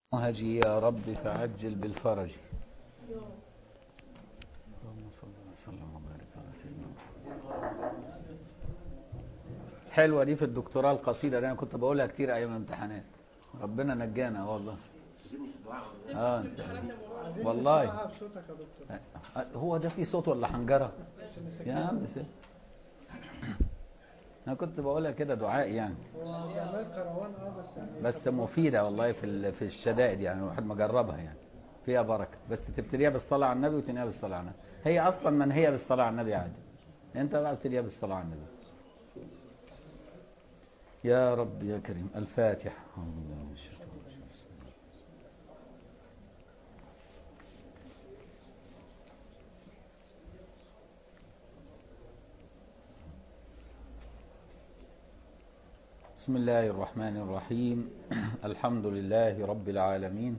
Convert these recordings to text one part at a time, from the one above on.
هجي يا رب فعجل بالفرج اللهم صل وسلم وبارك على سيدنا محمد حلوه دي في الدكتوراه القصيده دي انا كنت بقولها كتير ايام الامتحانات ربنا نجانا والله اه إن شاء الله. والله بصوتك يا دكتور هو ده في صوت ولا حنجره يا عم سيب. انا كنت بقولها كده دعاء يعني هو زمان كروان اه بس يعني بس مفيدة والله في ال- في الشدائد يعني الواحد ما جربها يعني فيها بركة بس تبتديها بالصلاة على النبي وتنهيها بالصلاة على النبي هي أصلا منهية بالصلاة على النبي عادي أنت بقى ابتديها بالصلاة على النبي يا رب يا كريم الفاتحة أعوذ بالله من الشيطان الرجيم. بسم الله. بسم الله الرحمن الرحيم الحمد لله رب العالمين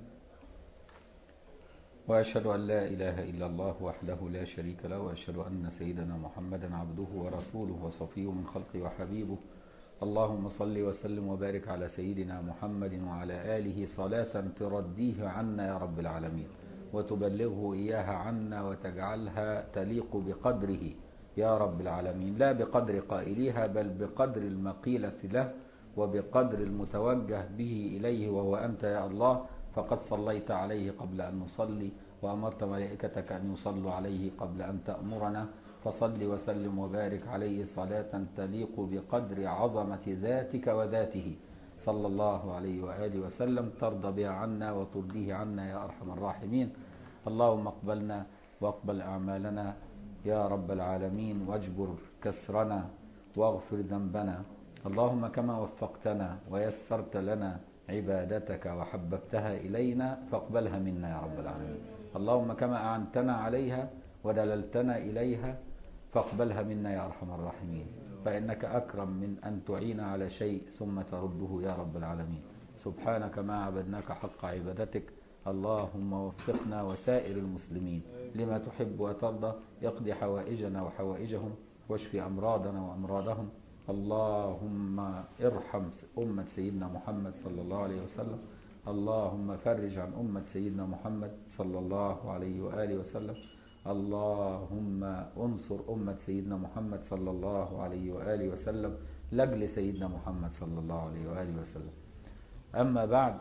وأشهد أن لا إله إلا الله وحده لا شريك له وأشهد أن سيدنا محمدا عبده ورسوله وصفيه من خلقه وحبيبه اللهم صل وسلم وبارك على سيدنا محمد وعلى آله صلاة ترديه عنا يا رب العالمين وتبلغه إياها عنا وتجعلها تليق بقدره يا رب العالمين لا بقدر قائليها بل بقدر المقيلة له وبقدر المتوجه به إليه وهو أنت يا الله فقد صليت عليه قبل أن نصلي وأمرت ملائكتك أن يصلوا عليه قبل أن تأمرنا فصل وسلم وبارك عليه صلاة تليق بقدر عظمة ذاتك وذاته صلى الله عليه وآله وسلم ترضى بها عنا وترضيه عنا يا أرحم الراحمين اللهم اقبلنا واقبل أعمالنا يا رب العالمين واجبر كسرنا واغفر ذنبنا اللهم كما وفقتنا ويسرت لنا عبادتك وحببتها إلينا فاقبلها منا يا رب العالمين اللهم كما أعنتنا عليها ودللتنا إليها فاقبلها منا يا أرحم الراحمين فإنك أكرم من أن تعين على شيء ثم ترده يا رب العالمين سبحانك ما عبدناك حق عبادتك اللهم وفقنا وسائر المسلمين لما تحب وترضى يقضي حوائجنا وحوائجهم واشف أمراضنا وأمراضهم اللهم ارحم أمة سيدنا محمد صلى الله عليه وسلم اللهم فرج عن أمة سيدنا محمد صلى الله عليه وآله وسلم اللهم انصر أمة سيدنا محمد صلى الله عليه وآله وسلم لجل سيدنا محمد صلى الله عليه وآله وسلم أما بعد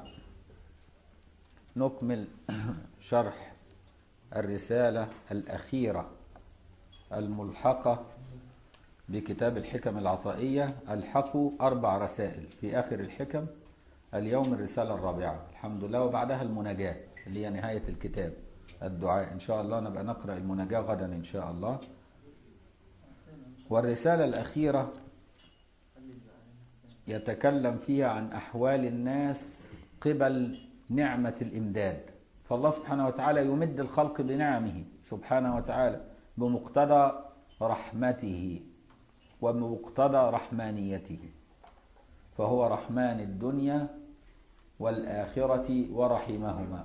نكمل شرح الرسالة الأخيرة الملحقة بكتاب الحكم العطائية الحقوا أربع رسائل في آخر الحكم اليوم الرسالة الرابعة الحمد لله وبعدها المناجاة اللي هي نهاية الكتاب الدعاء إن شاء الله نبقى نقرأ المناجاة غدا إن شاء الله والرسالة الأخيرة يتكلم فيها عن أحوال الناس قبل نعمة الإمداد فالله سبحانه وتعالى يمد الخلق بنعمه سبحانه وتعالى بمقتضى رحمته وبمقتضى رحمانيته فهو رحمن الدنيا والآخرة ورحمهما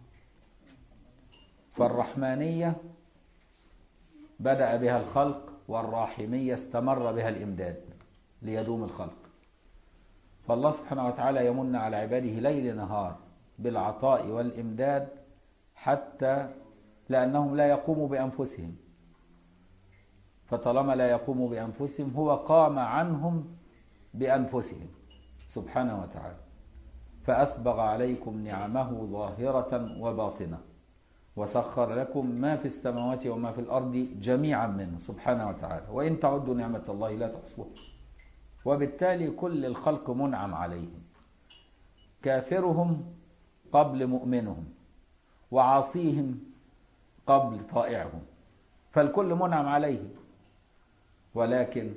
فالرحمانية بدأ بها الخلق والراحمية استمر بها الإمداد ليدوم الخلق فالله سبحانه وتعالى يمن على عباده ليل نهار بالعطاء والإمداد حتى لأنهم لا يقوموا بأنفسهم فطالما لا يقوموا بأنفسهم هو قام عنهم بأنفسهم سبحانه وتعالى فأسبغ عليكم نعمه ظاهرة وباطنة وسخر لكم ما في السماوات وما في الأرض جميعا منه سبحانه وتعالى وإن تعدوا نعمة الله لا تحصوها وبالتالي كل الخلق منعم عليهم كافرهم قبل مؤمنهم وعاصيهم قبل طائعهم فالكل منعم عليه ولكن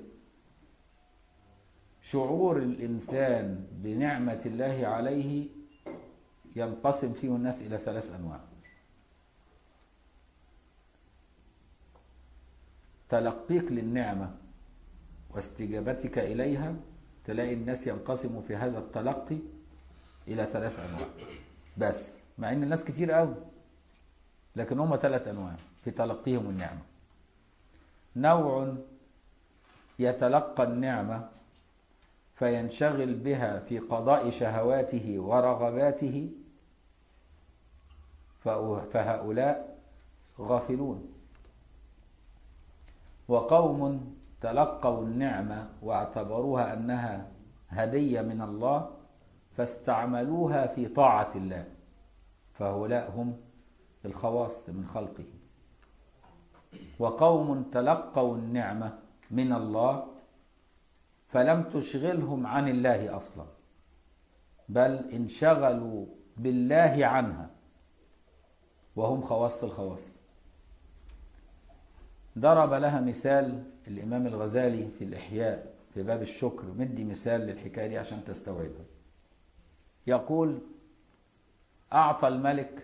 شعور الإنسان بنعمة الله عليه ينقسم فيه الناس إلى ثلاث أنواع تلقيك للنعمة واستجابتك إليها تلاقي الناس ينقسموا في هذا التلقي إلى ثلاث أنواع بس مع إن الناس كتير قوي لكن هم ثلاث أنواع في تلقيهم النعمة نوع يتلقى النعمة فينشغل بها في قضاء شهواته ورغباته فهؤلاء غافلون وقوم تلقوا النعمة واعتبروها أنها هدية من الله فاستعملوها في طاعة الله فهؤلاء هم الخواص من خلقه وقوم تلقوا النعمة من الله فلم تشغلهم عن الله أصلا بل انشغلوا بالله عنها وهم خواص الخواص ضرب لها مثال الإمام الغزالي في الإحياء في باب الشكر مدي مثال للحكاية دي عشان تستوعبها يقول أعطى الملك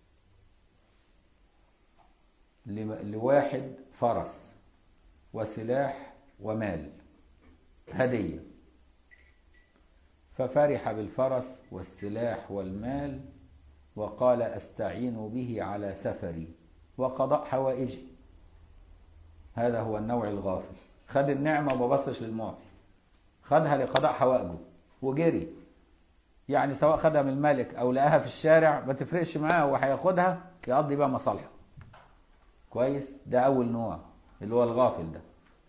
لواحد فرس وسلاح ومال هدية ففرح بالفرس والسلاح والمال وقال أستعين به على سفري وقضاء حوائجي هذا هو النوع الغافل خد النعمة وما بصش للمعطي خدها لقضاء حوائجه وجري يعني سواء خدها من الملك أو لقاها في الشارع ما تفرقش معاه هو هياخدها يقضي بقى مصالحه كويس ده أول نوع اللي هو الغافل ده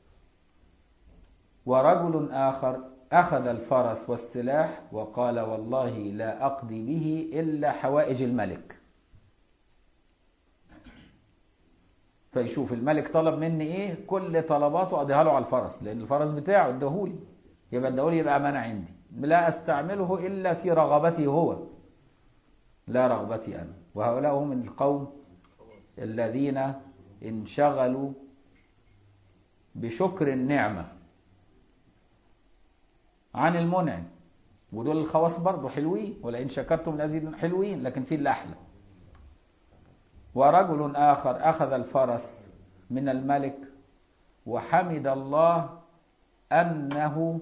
ورجل آخر أخذ الفرس والسلاح وقال والله لا أقضي به إلا حوائج الملك فيشوف الملك طلب مني إيه كل طلباته أقضيها له على الفرس لأن الفرس بتاعه اداهولي يبقى اداهولي يبقى أمانة عندي لا أستعمله إلا في رغبتي هو لا رغبتي أنا وهؤلاء هم من القوم الذين انشغلوا بشكر النعمة عن المنعم ودول الخواص برضه حلوين ولئن شكرتم لازيد حلوين لكن في اللي أحلى ورجل آخر أخذ الفرس من الملك وحمد الله أنه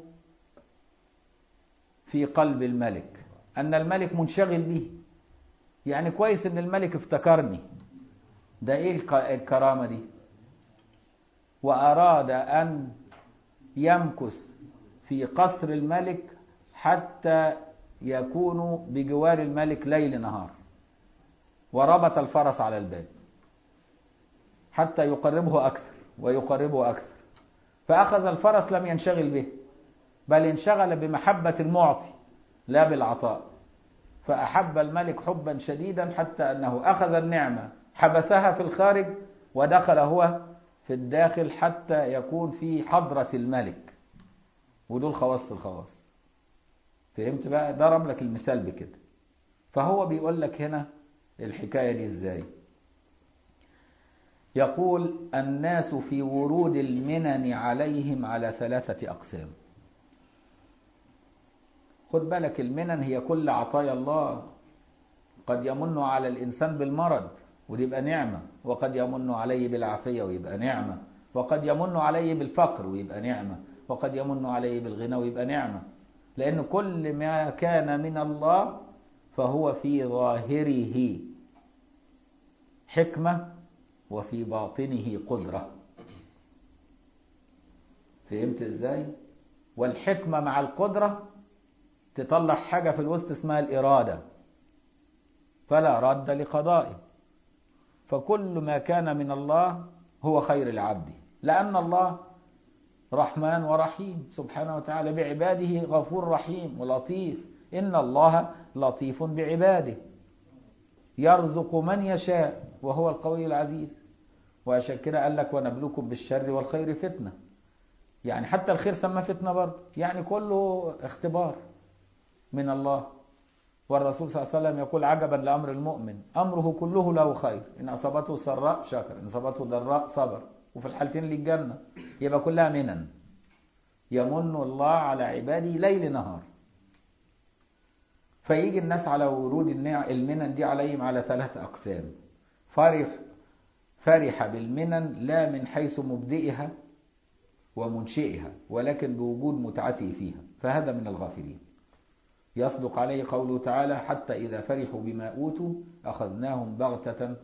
في قلب الملك أن الملك منشغل به يعني كويس أن الملك افتكرني ده إيه الكرامة دي وأراد أن يمكث في قصر الملك حتى يكون بجوار الملك ليل نهار وربط الفرس على الباب حتى يقربه أكثر ويقربه أكثر فأخذ الفرس لم ينشغل به بل انشغل بمحبة المعطي لا بالعطاء فأحب الملك حبا شديدا حتى أنه أخذ النعمة حبسها في الخارج ودخل هو في الداخل حتى يكون في حضرة الملك ودول خواص الخواص فهمت بقى ضرب لك المثال بكده فهو بيقول لك هنا الحكاية دي ازاي يقول الناس في ورود المنن عليهم على ثلاثة أقسام خد بالك المنن هي كل عطايا الله قد يمن على الإنسان بالمرض ودي يبقى نعمة وقد يمن عليه بالعافية ويبقى نعمة وقد يمن عليه بالفقر ويبقى نعمة وقد يمن عليه بالغنى ويبقى نعمة لأن كل ما كان من الله فهو في ظاهره حكمة وفي باطنه قدرة فهمت ازاي والحكمة مع القدرة تطلع حاجة في الوسط اسمها الإرادة فلا رد لقضائه فكل ما كان من الله هو خير العبد لأن الله رحمن ورحيم سبحانه وتعالى بعباده غفور رحيم ولطيف إن الله لطيف بعباده يرزق من يشاء وهو القوي العزيز وعشان كده قال لك ونبلوكم بالشر والخير فتنة يعني حتى الخير سمى فتنة برضه يعني كله اختبار من الله والرسول صلى الله عليه وسلم يقول عجبا لأمر المؤمن أمره كله له خير إن أصابته سراء شكر إن أصابته ضراء صبر وفي الحالتين للجنة يبقى كلها منن يمن الله على عباده ليل نهار فيجي الناس على ورود المنن دي عليهم على ثلاثة أقسام فرح فرح بالمنن لا من حيث مبدئها ومنشئها ولكن بوجود متعته فيها فهذا من الغافلين يصدق عليه قوله تعالى حتى إذا فرحوا بما أوتوا أخذناهم بغتة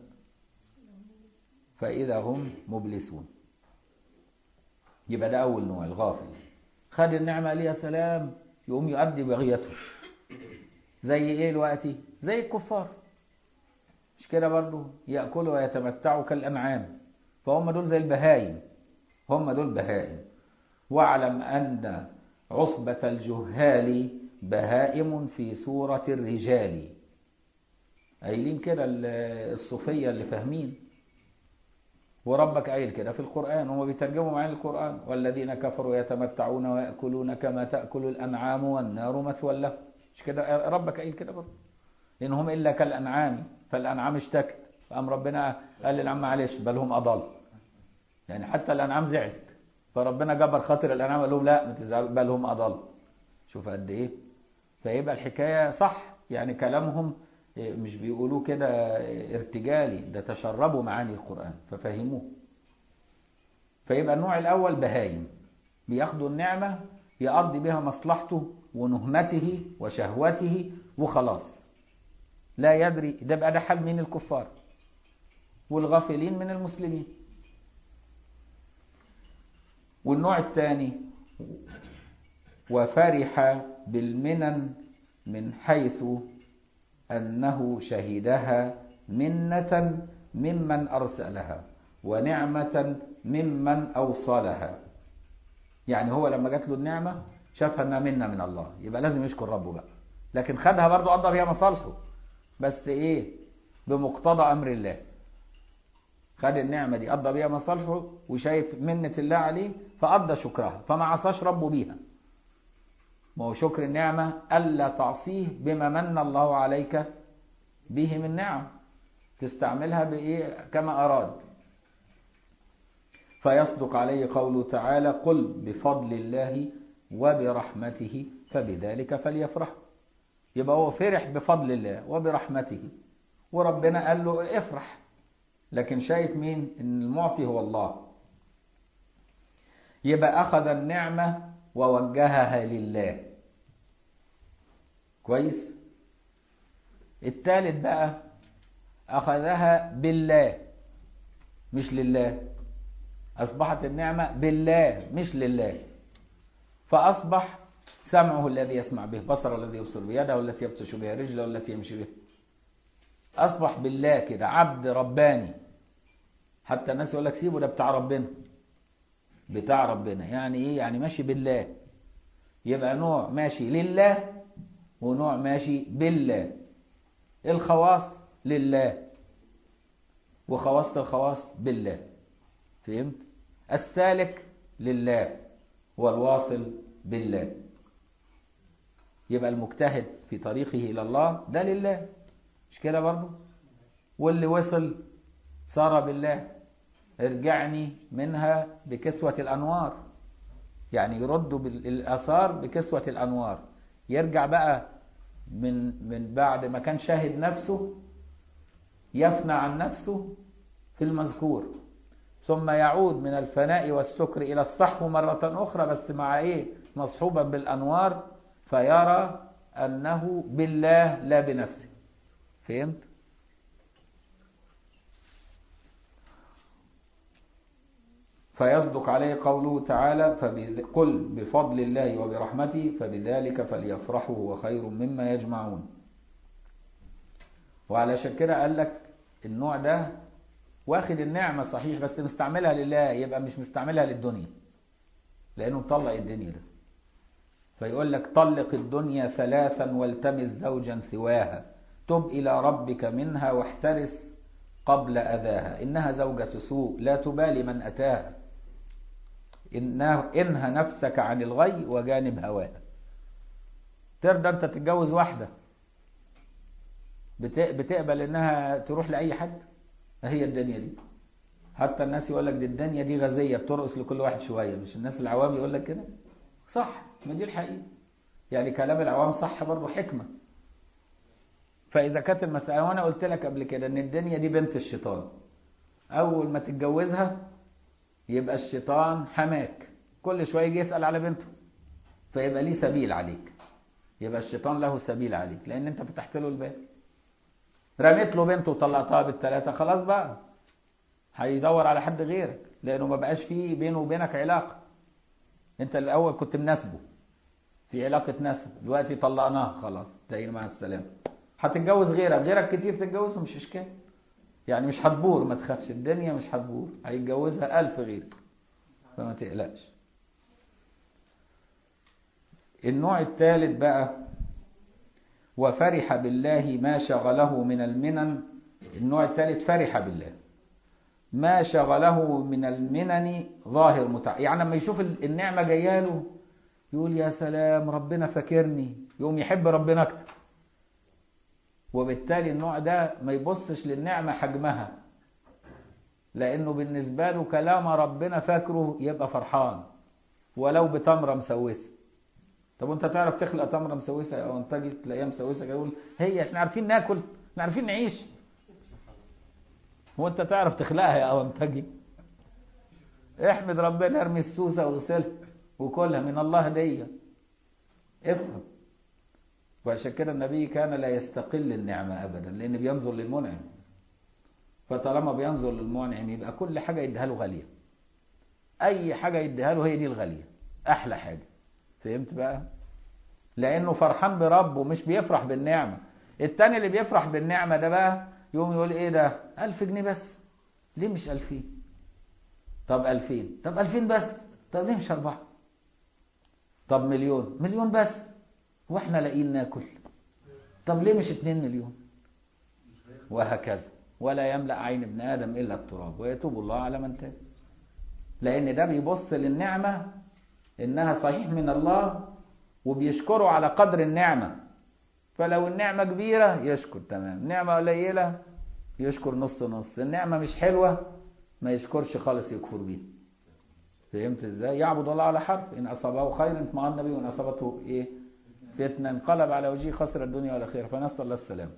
فإذا هم مبلسون يبقى ده أول نوع الغافل خد النعمة قال يا سلام يقوم يؤدي بغيته زي إيه دلوقتي زي الكفار مش كده برضه يأكلوا ويتمتعوا كالأنعام فهم دول زي البهايم هم دول بهائم واعلم أن عصبة الجهال بهائم في صورة الرجال قايلين كده الصوفية اللي فاهمين وربك قايل كده في القرآن هم بيترجموا معاني القرآن والذين كفروا يتمتعون ويأكلون كما تأكل الأنعام والنار مثوى لهم مش كده ربك قايل كده برضه إن هم إلا كالأنعام فالأنعام اشتكت فقام ربنا قال للأنعام معلش بل هم أضل يعني حتى الأنعام زعلت فربنا جبر خاطر الأنعام قال لهم لا ما تزعلوا بل هم أضل شوف قد إيه فيبقى الحكاية صح يعني كلامهم مش بيقولوا كده ارتجالي ده تشربوا معاني القرآن ففهموه فيبقى النوع الأول بهايم بياخدوا النعمة يقضي بها مصلحته ونهمته وشهوته وخلاص لا يدري ده بقى ده حال من الكفار والغافلين من المسلمين والنوع الثاني وفرح بالمنن من حيث أنه شهدها منة ممن أرسلها ونعمة ممن أوصلها يعني هو لما جات له النعمة شافها انها منة من الله يبقى لازم يشكر ربه بقى لكن خدها برضه قضى بيها مصالحه بس ايه بمقتضى امر الله خد النعمة دي قضى بيها مصالحه وشايف منة الله عليه فقضى شكرها فما عصاش ربه بيها ما هو شكر النعمة ألا تعصيه بما من الله عليك به من نعم تستعملها بإيه كما أراد فيصدق عليه قوله تعالى قل بفضل الله وبرحمته فبذلك فليفرح يبقى هو فرح بفضل الله وبرحمته وربنا قال له افرح لكن شايف مين ان المعطي هو الله يبقى أخذ النعمة ووجهها لله كويس الثالث بقى أخذها بالله مش لله أصبحت النعمة بالله مش لله فأصبح سمعه الذي يسمع به بصره الذي يبصر به يده التي يبطش بها رجله التي يمشي بها أصبح بالله كده عبد رباني حتى الناس يقول لك سيبه ده بتاع ربنا بتاع ربنا يعني ايه يعني ماشي بالله يبقى نوع ماشي لله ونوع ماشي بالله الخواص لله وخواص الخواص بالله فهمت السالك لله والواصل بالله يبقى المجتهد في طريقه إلى الله ده لله مش كده برضه واللي وصل صار بالله ارجعني منها بكسوة الأنوار يعني يردوا الآثار بكسوة الأنوار يرجع بقى من من بعد ما كان شاهد نفسه يفنى عن نفسه في المذكور ثم يعود من الفناء والسكر إلى الصحو مرة أخرى بس مع إيه مصحوبا بالأنوار فيرى أنه بالله لا بنفسه فهمت فيصدق عليه قوله تعالى قل بفضل الله وبرحمته فبذلك فليفرحوا هو خير مما يجمعون وعلى كده قال لك النوع ده واخد النعمة صحيح بس مستعملها لله يبقى مش مستعملها للدنيا لأنه مطلق الدنيا ده فيقول لك طلق الدنيا ثلاثا والتمس زوجا سواها تب إلى ربك منها واحترس قبل أذاها إنها زوجة سوء لا تبالي من أتاها إنها إنهى نفسك عن الغي وجانب هواها ترضى أنت تتجوز واحدة بتقبل إنها تروح لأي حد هي الدنيا دي حتى الناس يقول لك دي الدنيا دي غازية بترقص لكل واحد شوية مش الناس العوام يقول لك كده صح ما دي الحقيقة يعني كلام العوام صح برضه حكمة فإذا كانت المسألة وأنا قلت لك قبل كده إن الدنيا دي بنت الشيطان أول ما تتجوزها يبقى الشيطان حماك كل شوية يجي يسأل على بنته فيبقى ليه سبيل عليك يبقى الشيطان له سبيل عليك لأن أنت فتحت له الباب رميت له بنته وطلقتها بالثلاثة خلاص بقى هيدور على حد غيرك لأنه ما بقاش فيه بينه وبينك علاقة أنت الأول كنت مناسبه في علاقة نسب دلوقتي طلقناها خلاص تلاقينا مع السلامة هتتجوز غيرك غيرك كتير تتجوزه مش إشكال يعني مش هتبور ما تخافش الدنيا مش هتبور هيتجوزها ألف غير فما تقلقش النوع الثالث بقى وفرح بالله ما شغله من المنن النوع الثالث فرح بالله ما شغله من المنن ظاهر متع يعني لما يشوف النعمة جايه له يقول يا سلام ربنا فاكرني يقوم يحب ربنا اكتر وبالتالي النوع ده ما يبصش للنعمة حجمها لأنه بالنسبة له كلام ربنا فاكره يبقى فرحان ولو بتمرة مسوسة طب وانت تعرف تخلق تمرة مسوسة او انتجي تلاقيها مسوسة يقول هي احنا عارفين ناكل احنا عارفين نعيش هو انت تعرف تخلقها يا اونتجي احمد ربنا ارمي السوسة واغسلها وكلها من الله هدية افهم وعشان كده النبي كان لا يستقل النعمة ابدا لان بينظر للمنعم فطالما بينظر للمنعم يبقى كل حاجة يديها له غالية اي حاجة يديها له هي دي الغالية احلى حاجة فهمت بقى لانه فرحان بربه مش بيفرح بالنعمة التاني اللي بيفرح بالنعمة ده بقى يقوم يقول ايه ده ألف جنيه بس ليه مش ألفين طب ألفين طب ألفين بس طب ليه مش أربعة طب مليون مليون بس واحنا لاقيين ناكل طب ليه مش اتنين مليون وهكذا ولا يملأ عين ابن آدم إلا التراب ويتوب الله على من تاب لأن ده بيبص للنعمة إنها صحيح من الله وبيشكره على قدر النعمة فلو النعمة كبيرة يشكر تمام نعمة قليلة يشكر نص نص النعمة مش حلوة ما يشكرش خالص يكفر بيها فهمت ازاي يعبد الله على حرف ان اصابه خير اطمأن به وان اصابته ايه فتنة انقلب على وجهه خسر الدنيا والاخره فنسال الله السلام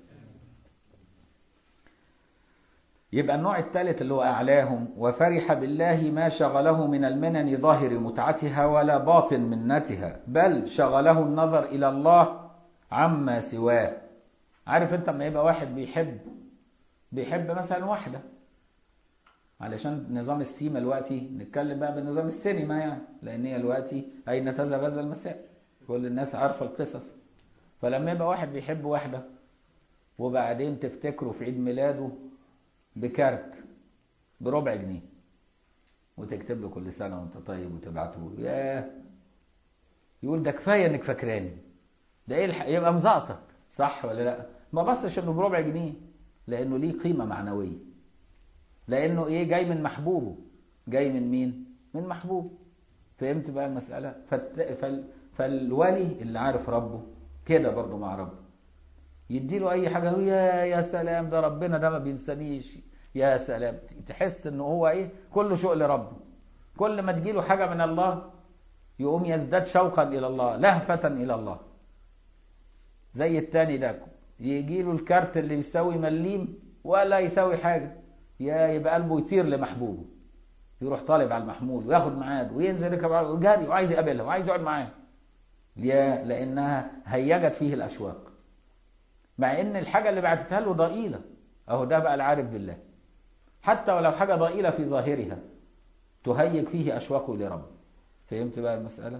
يبقى النوع الثالث اللي هو أعلاهم وفرح بالله ما شغله من المنن ظاهر متعتها ولا باطن منتها بل شغله النظر إلى الله عما سواه عارف انت لما يبقى واحد بيحب بيحب مثلا واحدة علشان نظام السيما دلوقتي نتكلم بقى بنظام السينما يعني لان هي دلوقتي اين تذهب هذا المساء كل الناس عارفه القصص فلما يبقى واحد بيحب واحدة وبعدين تفتكره في عيد ميلاده بكارت بربع جنيه وتكتب له كل سنة وانت طيب وتبعته له ياه يقول ده كفاية انك فاكراني ده ايه الح... يبقى مزقطك صح ولا لا ما بصش انه بربع جنيه لانه ليه قيمة معنوية لانه ايه جاي من محبوبه جاي من مين من محبوب فهمت بقى المسألة فت... فال... فالولي اللي عارف ربه كده برضه مع ربه يديله اي حاجة يقول يا يا سلام ده ربنا ده ما بينسانيش يا سلام تحس ان هو ايه كله شوق لربه كل ما تجيله حاجة من الله يقوم يزداد شوقا الى الله لهفة الى الله زي التاني ده يجي له الكارت اللي يساوي مليم ولا يساوي حاجة يا يبقى قلبه يطير لمحبوبه يروح طالب على المحمول وياخد ميعاد وينزل يركب جري وعايز يقابلها وعايز يقعد معاها ليه؟ لانها هيجت فيه الاشواق مع ان الحاجة اللي بعتتها له ضئيلة اهو ده بقى العارف بالله حتى ولو حاجة ضئيلة في ظاهرها تهيج فيه اشواقه لرب فهمت بقى المسألة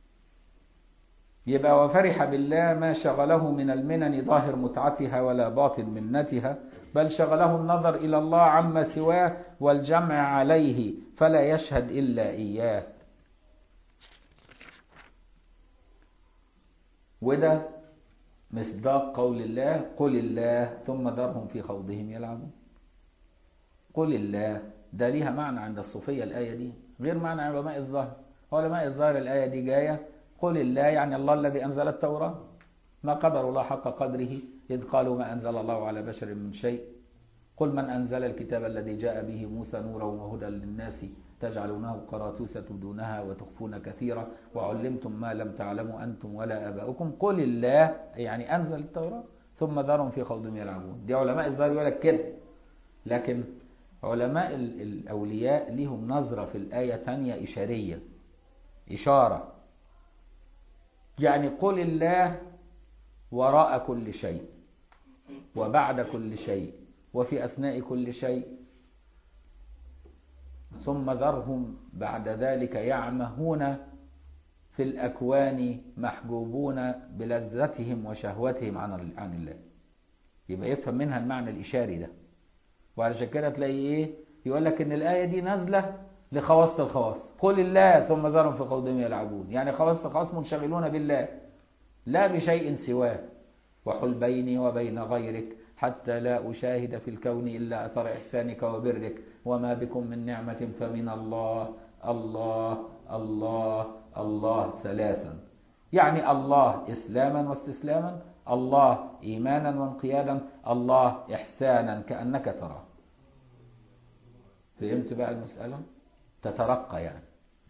يبقى وفرح بالله ما شغله من المنن ظاهر متعتها ولا باطن منتها بل شغله النظر إلى الله عما سواه والجمع عليه فلا يشهد إلا إياه وده مصداق قول الله قل الله ثم ذرهم في خوضهم يلعبون قل الله ده ليها معنى عند الصوفية الآية دي غير معنى علماء الظاهر علماء الظاهر الآية دي جاية قل الله يعني الله الذي أنزل التوراة ما قدر الله حق قدره إذ قالوا ما أنزل الله على بشر من شيء قل من أنزل الكتاب الذي جاء به موسى نورا وهدى للناس تجعلونه قراطوس تبدونها وتخفون كثيرا وعلمتم ما لم تعلموا أنتم ولا آباؤكم قل الله يعني أنزل التوراة ثم ذرهم في خوضهم يلعبون دي علماء الظاهر يقول لك كده لكن علماء الأولياء لهم نظرة في الآية ثانية إشارية إشارة يعني قل الله وراء كل شيء وبعد كل شيء وفي أثناء كل شيء ثم ذرهم بعد ذلك يعمهون في الأكوان محجوبون بلذتهم وشهوتهم عن عن الله يبقى يفهم منها المعنى الإشاري ده وعلشان كده تلاقي ايه يقول لك ان الايه دي نازله لخواص الخواص قل الله ثم ذرهم في خوضهم يلعبون يعني خواص الخواص منشغلون بالله لا بشيء سواه وحل بيني وبين غيرك حتى لا أشاهد في الكون إلا أثر إحسانك وبرك وما بكم من نعمة فمن الله الله الله الله ثلاثا يعني الله إسلاما واستسلاما الله إيمانا وانقيادا الله إحسانا كأنك تراه فهمت بقى المسألة تترقى يعني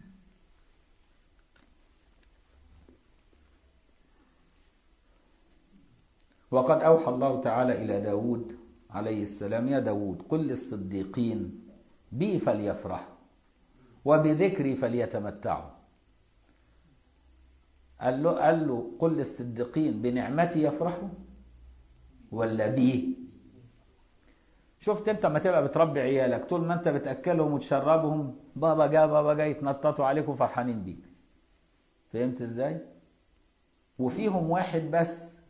وقد أوحى الله تعالى إلى داود عليه السلام يا داود قل للصديقين بي فليفرحوا وبذكري فليتمتعوا قال له, قال له قل للصديقين بنعمتي يفرحوا ولا بي شفت انت ما تبقى بتربي عيالك طول ما انت بتاكلهم وتشربهم بابا جا بابا جاي يتنططوا عليك وفرحانين بيك فهمت ازاي وفيهم واحد بس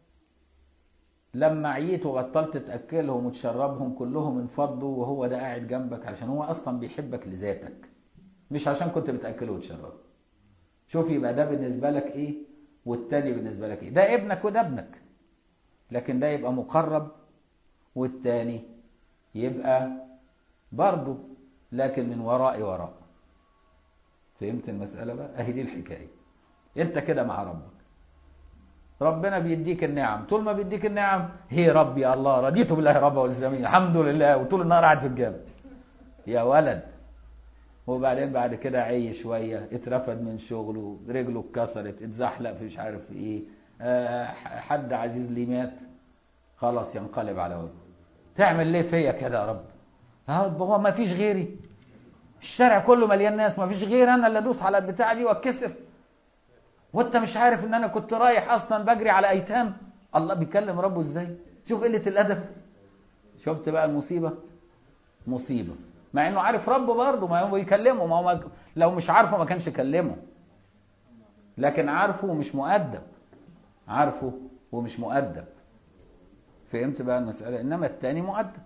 لما عييت وبطلت تاكلهم وتشربهم كلهم انفضوا وهو ده قاعد جنبك عشان هو اصلا بيحبك لذاتك مش عشان كنت بتاكله وتشربه شوف يبقى ده بالنسبه لك ايه والتاني بالنسبه لك ايه ده ابنك وده ابنك لكن ده يبقى مقرب والتاني يبقى برضه لكن من وراء وراء فهمت المسألة بقى اهي دي الحكاية انت كده مع ربك ربنا بيديك النعم طول ما بيديك النعم هي ربي يا الله رضيت بالله ربا والاسلامين الحمد لله وطول النهار قاعد في الجامع يا ولد وبعدين بعد كده عي شوية اترفد من شغله رجله اتكسرت اتزحلق في مش عارف ايه اه حد عزيز ليه مات خلاص ينقلب على وجهه تعمل ليه فيا كده يا رب هو ما فيش غيري الشارع كله مليان ناس ما فيش غير انا اللي ادوس على البتاعه دي واتكسر وانت مش عارف ان انا كنت رايح اصلا بجري على ايتام الله بيكلم ربه ازاي شوف قله الادب شفت بقى المصيبه مصيبه مع انه عارف ربه برضه ما هو بيكلمه ما هو لو مش عارفه ما كانش كلمه لكن عارفه ومش مؤدب عارفه ومش مؤدب فهمت بقى المسألة إنما التاني مؤدب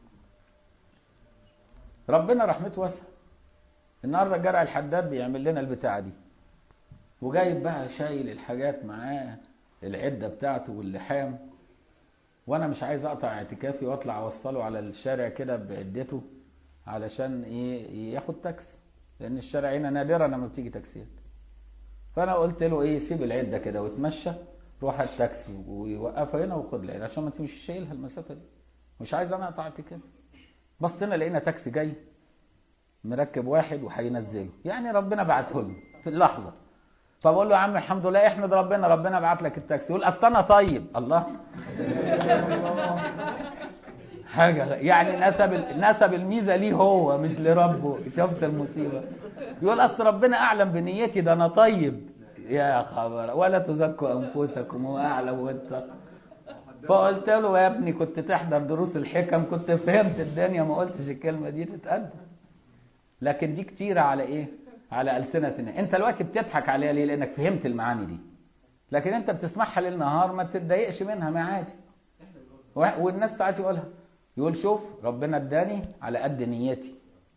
ربنا رحمته واسعة النهارده جرع الحداد بيعمل لنا البتاعة دي وجايب بقى شايل الحاجات معاه العدة بتاعته واللحام وانا مش عايز اقطع اعتكافي واطلع اوصله على الشارع كده بعدته علشان ايه ياخد تاكسي لان الشارع هنا نادرا لما بتيجي تاكسيات فانا قلت له ايه سيب العده كده واتمشى روح التاكسي ويوقفها هنا وخد العين عشان ما تمشي شايلها المسافه دي مش عايز انا اقطع اعتكاف بصينا لقينا تاكسي جاي مركب واحد وهينزله يعني ربنا بعته لنا في اللحظه فبقول له يا عم الحمد لله احمد ربنا ربنا بعت لك التاكسي يقول اصل انا طيب الله حاجه يعني نسب نسب الميزه ليه هو مش لربه شفت المصيبه يقول اصل ربنا اعلم بنيتي ده انا طيب يا خبر ولا تزكوا انفسكم هو اعلم واتقى فقلت له يا ابني كنت تحضر دروس الحكم كنت فهمت الدنيا ما قلتش الكلمه دي تتقدم لكن دي كتيره على ايه على ألسنتنا انت دلوقتي بتضحك عليها ليه لانك فهمت المعاني دي لكن انت بتسمعها ليل نهار ما تتضايقش منها ما عادي والناس ساعات يقولها يقول شوف ربنا اداني على قد نيتي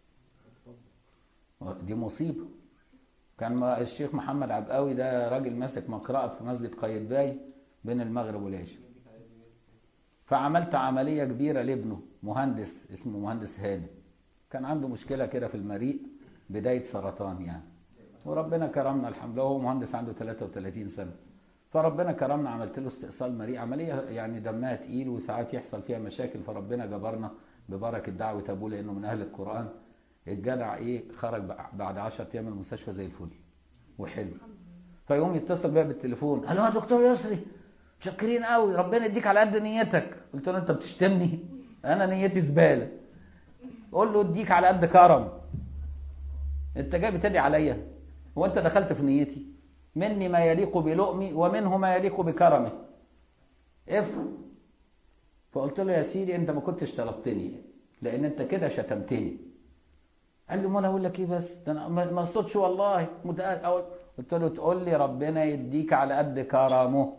دي مصيبه كان الشيخ محمد عبقاوي ده راجل ماسك مقرأة في مسجد قايتباي بين المغرب والعشاء فعملت عملية كبيرة لابنه مهندس اسمه مهندس هاني كان عنده مشكلة كده في المريء بداية سرطان يعني وربنا كرمنا الحمد لله هو مهندس عنده 33 سنة فربنا كرمنا عملت له استئصال مريء عملية يعني دمها تقيل وساعات يحصل فيها مشاكل فربنا جبرنا ببركة دعوة أبوه لأنه من أهل القرآن الجدع إيه خرج بعد 10 أيام من المستشفى زي الفل وحلو فيقوم يتصل بيا بالتليفون قال له يا دكتور يسري متشكرين قوي ربنا يديك على قد نيتك قلت له أنت بتشتمني أنا نيتي زبالة قول له اديك على قد كرم انت جاي بتدعي عليا هو انت دخلت في نيتي مني ما يليق بلؤمي ومنه ما يليق بكرمه افهم فقلت له يا سيدي انت ما كنتش طلبتني لان انت كده شتمتني قال لي ما انا اقول لك ايه بس ده انا ما اقصدش والله متأكد قلت له تقول لي ربنا يديك على قد كرمه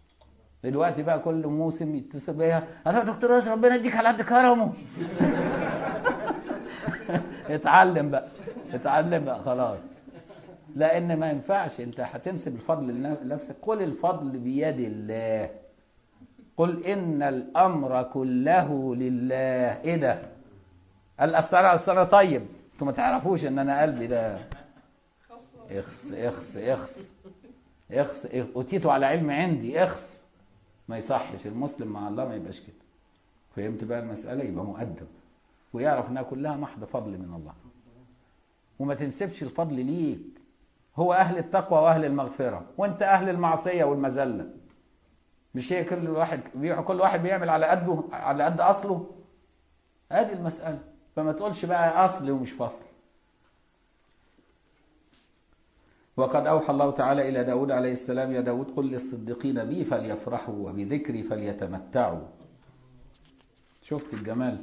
دلوقتي بقى كل موسم يتصل بيا انا يا دكتور ياسر ربنا يديك على قد كرمه اتعلم بقى اتعلم بقى خلاص لان ما ينفعش انت هتنسب الفضل لنفسك قل الفضل بيد الله قل ان الامر كله لله ايه ده قال اصل انا اصل انا طيب انتوا ما تعرفوش ان انا قلبي ده اخس اخس اخس اخس اتيته على علم عندي اخس ما يصحش المسلم مع الله ما يبقاش كده فهمت بقى المسألة يبقى مؤدب ويعرف انها كلها محض فضل من الله وما تنسبش الفضل ليك هو اهل التقوى واهل المغفرة وانت اهل المعصية والمذلة مش هي كل واحد كل واحد بيعمل على قده على قد اصله ادي المسألة فما تقولش بقى اصل ومش فصل وقد أوحى الله تعالى إلى داود عليه السلام يا داود قل للصديقين بي فليفرحوا وبذكري فليتمتعوا شفت الجمال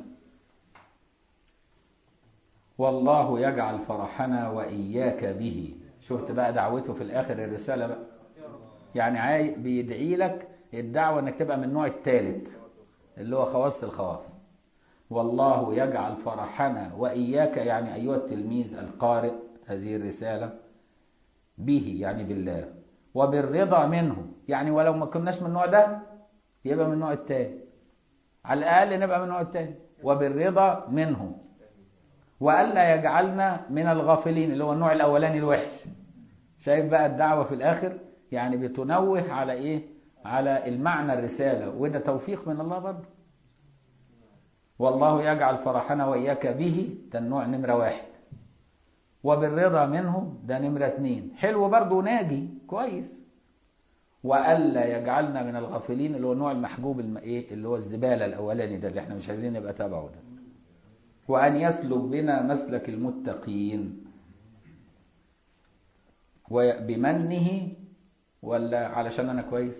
والله يجعل فرحنا وإياك به شفت بقى دعوته في الآخر الرسالة بقى يعني عاي بيدعي لك الدعوة انك تبقى من النوع الثالث اللي هو خواص الخواص والله يجعل فرحنا وإياك يعني أيها التلميذ القارئ هذه الرسالة به يعني بالله وبالرضا منه يعني ولو ما كناش من النوع ده يبقى من النوع الثاني على الأقل نبقى من النوع الثاني وبالرضا منه وألا يجعلنا من الغافلين اللي هو النوع الأولاني الوحش شايف بقى الدعوة في الآخر يعني بتنوه على إيه على المعنى الرسالة وده توفيق من الله برضه والله يجعل فرحنا وإياك به ده النوع نمرة واحد وبالرضا منه ده نمرة اتنين حلو برضه ناجي كويس وألا يجعلنا من الغافلين اللي هو النوع المحجوب الم... إيه اللي هو الزبالة الأولاني ده اللي احنا مش عايزين نبقى تابعه ده وأن يسلك بنا مسلك المتقين وبمنه ولا علشان أنا كويس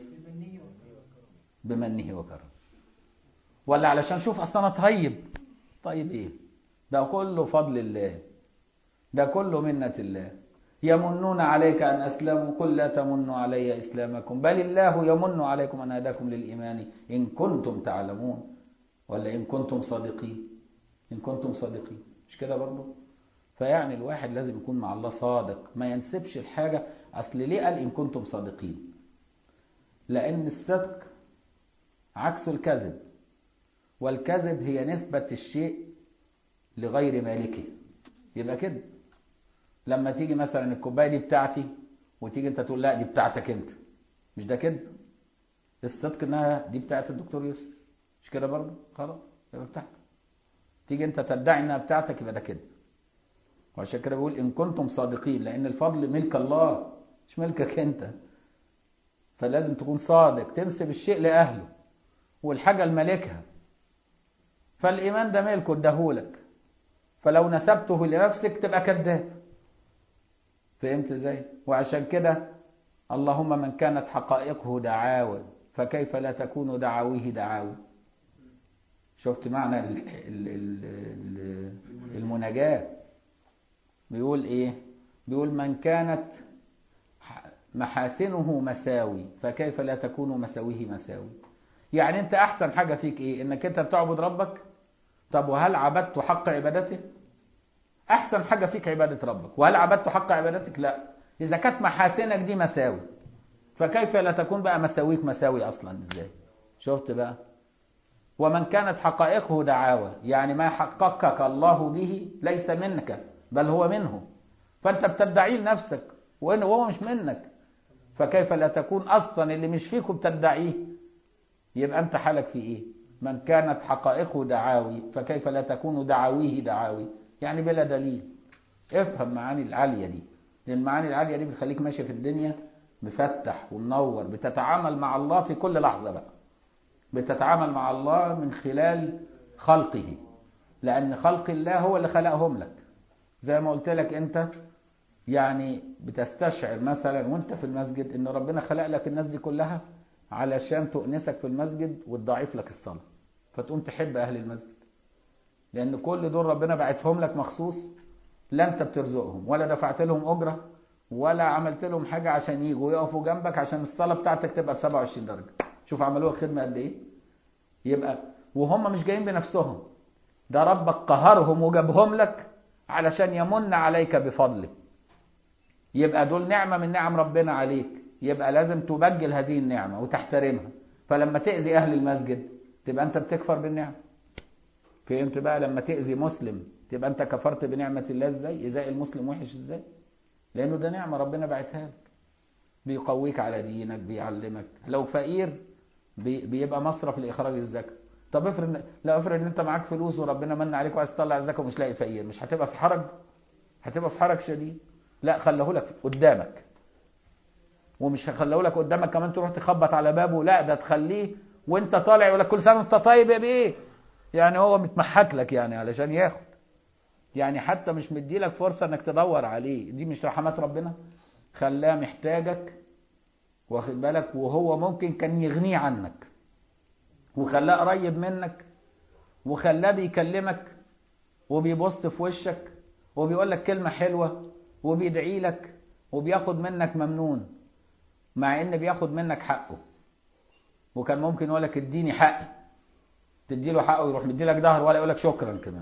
بمنه وكرم ولا علشان شوف أصلا أنا طيب طيب إيه ده كله فضل الله ده كله منة الله يمنون عليك أن أسلموا قل لا تمنوا علي إسلامكم بل الله يمن عليكم أن هداكم للإيمان إن كنتم تعلمون ولا إن كنتم صادقين إن كنتم صادقين مش كده برضه فيعني الواحد لازم يكون مع الله صادق ما ينسبش الحاجة أصل ليه قال إن كنتم صادقين لأن الصدق عكس الكذب والكذب هي نسبة الشيء لغير مالكه يبقى كده لما تيجي مثلا الكوبايه دي بتاعتي وتيجي انت تقول لا دي بتاعتك انت مش ده كده الصدق انها دي بتاعت الدكتور يوسف مش كده برضه خلاص يبقى بتاعتك تيجي انت تدعي انها بتاعتك يبقى ده كده وعشان كده بقول ان كنتم صادقين لان الفضل ملك الله مش ملكك انت فلازم تكون صادق تنسب الشيء لاهله والحاجه لمالكها فالايمان ده ملكه اداهولك فلو نسبته لنفسك تبقى كذاب فهمت ازاي وعشان كده اللهم من كانت حقائقه دعاوى فكيف لا تكون دعاويه دعاوى شفت معنى ال ال ال المناجاة بيقول ايه بيقول من كانت محاسنه مساوي فكيف لا تكون مساويه مساوي يعني انت احسن حاجة فيك ايه انك انت بتعبد ربك طب وهل عبدت حق عبادته احسن حاجة فيك عبادة ربك وهل عبدت حق عبادتك لا اذا كانت محاسنك دي مساوي فكيف لا تكون بقى مساويك مساوي اصلا ازاي شفت بقى ومن كانت حقائقه دعاوى يعني ما حققك الله به ليس منك بل هو منه فانت بتدعيه لنفسك وهو مش منك فكيف لا تكون اصلا اللي مش فيك بتدعيه يبقى انت حالك في ايه من كانت حقائقه دعاوي فكيف لا تكون دعاويه دعاوي يعني بلا دليل افهم معاني العالية دي لأن المعاني العالية دي بتخليك ماشي في الدنيا مفتح ومنور بتتعامل مع الله في كل لحظة بقى بتتعامل مع الله من خلال خلقه لأن خلق الله هو اللي خلقهم لك زي ما قلت لك أنت يعني بتستشعر مثلا وانت في المسجد ان ربنا خلق لك الناس دي كلها علشان تؤنسك في المسجد وتضاعف لك الصلاة فتقوم تحب أهل المسجد لأن كل دول ربنا بعتهم لك مخصوص لا أنت بترزقهم ولا دفعت لهم أجرة ولا عملت لهم حاجة عشان يجوا يقفوا جنبك عشان الصلاة بتاعتك تبقى ب 27 درجة شوف عملوها خدمة قد إيه يبقى وهم مش جايين بنفسهم ده ربك قهرهم وجابهم لك علشان يمن عليك بفضله يبقى دول نعمة من نعم ربنا عليك يبقى لازم تبجل هذه النعمة وتحترمها فلما تأذي أهل المسجد تبقى أنت بتكفر بالنعمة فهمت بقى لما تأذي مسلم تبقى أنت كفرت بنعمة الله إزاي إيذاء المسلم وحش إزاي لأنه ده نعمة ربنا بعتها لك بيقويك على دينك بيعلمك لو فقير بي- بيبقى مصرف لإخراج الزكاة طب افرض لو افرض ان انت معاك فلوس وربنا من عليك وعايز تطلع الزكاه ومش لاقي فقير مش هتبقى في حرج هتبقى في حرج شديد لا خليه لك قدامك ومش هخليه لك قدامك كمان تروح تخبط على بابه لا ده تخليه وانت طالع يقول لك كل سنه وانت طيب يا بيه يعني هو متمحك لك يعني علشان ياخد يعني حتى مش مدي لك فرصه انك تدور عليه دي مش رحمات ربنا خلاه محتاجك واخد بالك وهو ممكن كان يغنيه عنك وخلاه قريب منك وخلاه بيكلمك وبيبص في وشك وبيقول لك كلمة حلوة وبيدعي لك وبياخد منك ممنون مع ان بياخد منك حقه وكان ممكن يقول لك اديني حقي تدي له حقه يروح مدي لك ظهر ولا يقول لك شكرا كمان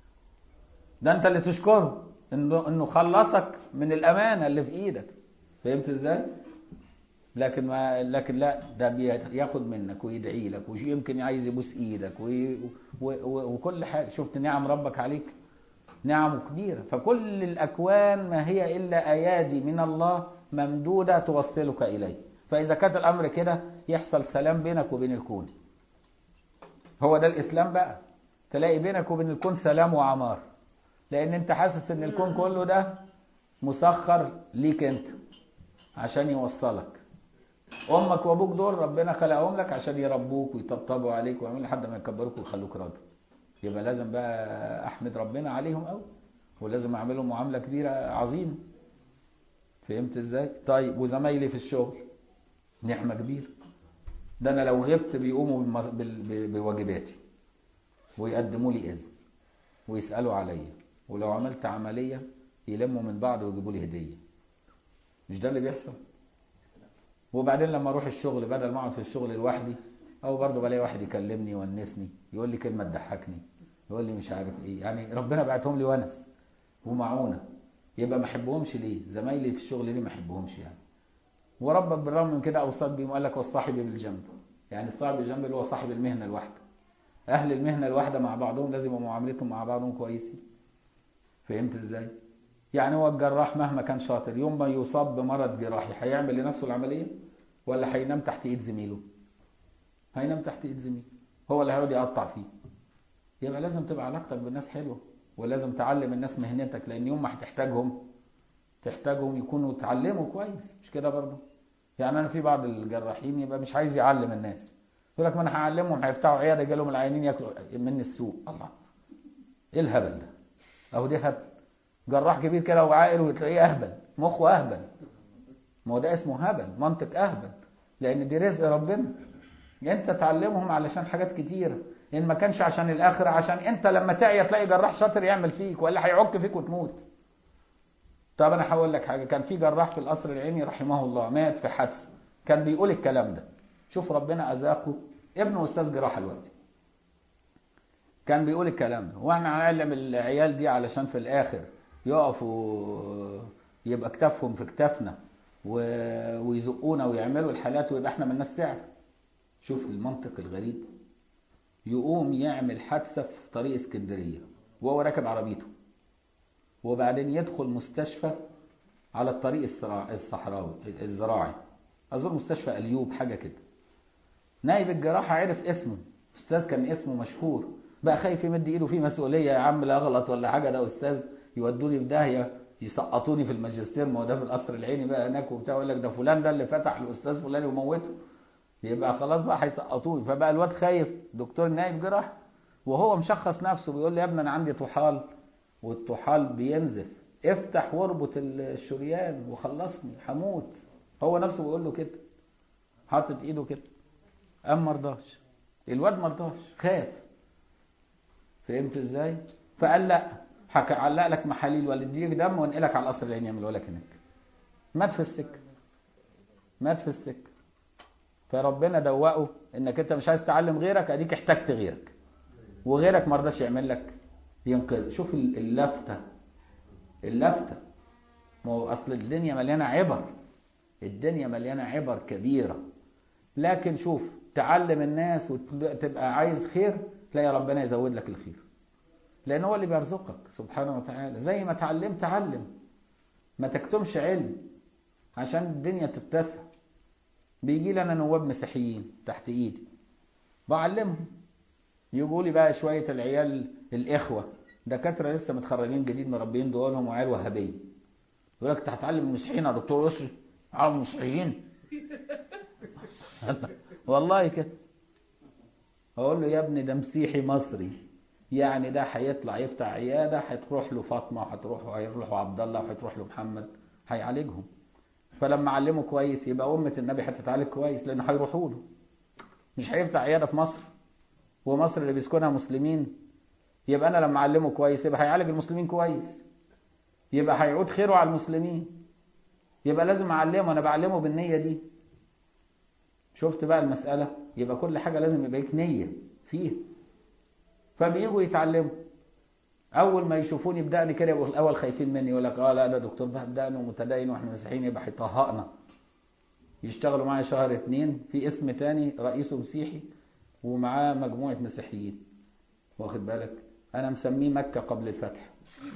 ده انت اللي تشكره انه انه خلصك من الامانه اللي في ايدك فهمت ازاي لكن ما لكن لا ده بياخد منك ويدعي لك ويمكن عايز يبوس ايدك وي و و وكل حاجه شفت نعم ربك عليك نعم كبيره فكل الاكوان ما هي الا ايادي من الله ممدوده توصلك اليه فاذا كانت الامر كده يحصل سلام بينك وبين الكون هو ده الاسلام بقى تلاقي بينك وبين الكون سلام وعمار لان انت حاسس ان الكون كله ده مسخر ليك انت عشان يوصلك امك وابوك دول ربنا خلقهم لك عشان يربوك ويطبطبوا عليك ويعملوا لحد ما يكبروك ويخلوك راجل يبقى لازم بقى احمد ربنا عليهم قوي ولازم اعملهم معامله كبيره عظيمه فهمت ازاي طيب وزمايلي في الشغل نعمه كبيره ده انا لو غبت بيقوموا بالم- بال- ب- بواجباتي ويقدموا لي اذن ويسالوا عليا ولو عملت عمليه يلموا من بعض ويجيبوا لي هديه مش ده اللي بيحصل وبعدين لما اروح الشغل بدل ما اقعد في الشغل لوحدي او برضه بلاقي واحد يكلمني يونسني يقول لي كلمه تضحكني يقول لي مش عارف ايه يعني ربنا بعتهم لي ونس ومعونه يبقى ما احبهمش ليه زمايلي في الشغل ليه ما احبهمش يعني وربك بالرغم من كده اوصاك بيهم قال لك والصاحب بالجنب يعني الصاحب بالجنب اللي هو صاحب المهنه الواحده اهل المهنه الواحده مع بعضهم لازم يبقى معاملتهم مع بعضهم كويسين فهمت ازاي يعني هو الجراح مهما كان شاطر يوم ما يصاب بمرض جراحي هيعمل لنفسه العمليه ولا هينام تحت ايد زميله هينام تحت ايد زميله هو اللي هيقعد يقطع فيه يبقى لازم تبقى علاقتك بالناس حلوه ولازم تعلم الناس مهنتك لان يوم ما هتحتاجهم تحتاجهم يكونوا اتعلموا كويس مش كده برضه يعني انا في بعض الجراحين يبقى مش عايز يعلم الناس يقول لك ما انا هعلمهم هيفتحوا عياده يجي لهم العيانين ياكلوا مني السوق الله ايه الهبل ده اهو دي هبل جراح كبير كده وعاقل وتلاقيه اهبل مخه اهبل ما هو ده اسمه هبل منطق اهبل لان دي رزق ربنا انت تعلمهم علشان حاجات كتيره ان ما كانش عشان الاخره عشان انت لما تعيا تلاقي جراح شاطر يعمل فيك ولا هيعك فيك وتموت طب انا هقول لك حاجه كان في جراح في القصر العيني رحمه الله مات في حادثه كان بيقول الكلام ده شوف ربنا اذاقه ابنه استاذ جراحه دلوقتي كان بيقول الكلام ده واحنا هنعلم العيال دي علشان في الاخر يقفوا يبقى كتافهم في كتافنا و- ويزقونا ويعملوا الحالات ويبقى احنا مالناش سعر شوف المنطق الغريب يقوم يعمل حادثة في طريق اسكندرية وهو راكب عربيته وبعدين يدخل مستشفى على الطريق الصرا- الصحراوي الزراعي أظن مستشفى أليوب حاجة كده نائب الجراحة عرف اسمه أستاذ كان اسمه مشهور بقى خايف يمد إيده فيه مسؤولية يا عم لا أغلط ولا حاجة ده أستاذ يودوني في داهية يسقطوني في الماجستير ما هو ده في القصر العيني بقى هناك وبتاع يقول لك ده فلان ده اللي فتح الأستاذ فلان وموته يبقى خلاص بقى هيسقطوني فبقى الواد خايف دكتور نائب جراح وهو مشخص نفسه بيقول لي يا ابني انا عندي طحال والطحال بينزف افتح واربط الشريان وخلصني هموت هو نفسه بيقول له كده حاطط ايده كده قام مرضاش الواد مرضاش خاف فهمت ازاي فقال لا هعلق لك محاليل والديك دم وانقلك على القصر العيني يعملوا لك هناك مات في السكه مات في السكه فربنا دوقه انك انت مش عايز تعلم غيرك اديك احتجت غيرك وغيرك ما رضاش يعمل لك ينقذ شوف اللفته اللفتة ما هو أصل الدنيا مليانة عبر الدنيا مليانة عبر كبيرة لكن شوف تعلم الناس وتبقى عايز خير تلاقي ربنا يزود لك الخير لأن هو اللي بيرزقك سبحانه وتعالى زي ما تعلمت علم ما تكتمش علم عشان الدنيا تتسع بيجي لنا نواب مسيحيين تحت ايدي بعلمهم يجوا لي بقى شويه العيال الاخوه دكاتره لسه متخرجين جديد مربيين دولهم وعيال وهابيه يقول لك انت هتعلم المسيحيين يا دكتور يسري على المسيحيين والله كده اقول له يا ابني ده مسيحي مصري يعني ده هيطلع يفتح عياده هتروح له فاطمه وهتروح وهيروح له عبد الله وهتروح له محمد هيعالجهم فلما علمه كويس يبقى أمة النبي هتتعالج كويس لأنه هيروحوا له مش هيفتح عيادة في مصر ومصر اللي بيسكنها مسلمين يبقى أنا لما أعلمه كويس يبقى هيعالج المسلمين كويس يبقى هيعود خيره على المسلمين يبقى لازم أعلمه أنا بعلمه بالنية دي شفت بقى المسألة يبقى كل حاجة لازم يبقى ليك نية فيها فبييجوا يتعلموا اول ما يشوفوني بدقني كده يبقوا الاول خايفين مني يقول لك اه لا ده دكتور بقى بدقن ومتدين واحنا مسيحيين يبقى هيطهقنا يشتغلوا معايا شهر اتنين في اسم تاني رئيسه مسيحي ومعاه مجموعة مسيحيين واخد بالك انا مسميه مكة قبل الفتح